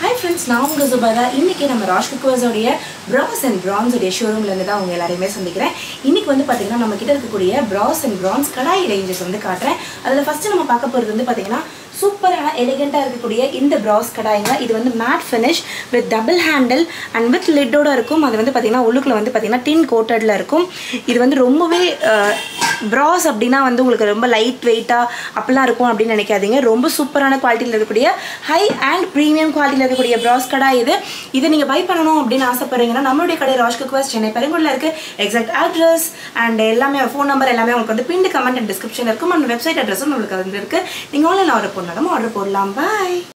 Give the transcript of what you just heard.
hi friends நான் உங்கள் சுபாதா இன்றைக்கி நம்ம ராஷ் குக்கர்ஸோடைய ப்ராஸ் அண்ட் ப்ரான்ஸோடைய ஷோரூம்லேருந்து தான் உங்கள் எல்லாரையுமே சந்திக்கிறேன் இன்றைக்கி வந்து பார்த்திங்கன்னா நம்ம கிட்ட இருக்கக்கூடிய brass and bronze kadai ranges வந்து காட்டுறேன் அதில் ஃபஸ்ட்டு நம்ம பார்க்க போகிறது வந்து பார்த்திங்கன்னா சூப்பரான எலிகெண்ட்டாக இருக்கக்கூடிய இந்த ப்ராஸ் கடாய்ங்க இது வந்து matte finish with double handle and with லிட்டோட இருக்கும் அது வந்து பார்த்திங்கன்னா உள்ளுக்குள்ள வந்து பார்த்திங்கன்னா டின் கோட்டடில் இருக்கும் இது வந்து ரொம்பவே ப்ராஸ் அப்படின்னா வந்து உங்களுக்கு ரொம்ப லைட் வெயிட்டாக அப்படிலாம் இருக்கும் அப்படின்னு நினைக்காதீங்க ரொம்ப சூப்பரான குவாலிட்டியில் இருக்கக்கூடிய ஹை அண்ட் ப்ரீமியம் குவாலிட்டியில் இருக்கக்கூடிய ப்ராஸ் கடை இது இதை நீங்கள் பை பண்ணணும் அப்படின்னு ஆசைப்படுறீங்கன்னா நம்மளுடைய கடை ராஜ் குக்வர்ஸ் சென்னை பெருங்குடில் இருக்குது எக்ஸாக்ட் அட்ரஸ் அண்ட் எல்லாமே ஃபோன் நம்பர் எல்லாமே உங்களுக்கு வந்து பின் கமெண்ட் அண்ட் டிஸ்கிரிப்ஷன் இருக்கும் அண்ட் வெப்சைட் அட்ரஸும் உங்களுக்கு வந்து இருக்குது நீங்கள் ஆன்லைன் ஆர்டர் பண்ணாலும் ஆர்டர் போடலாம் பாய்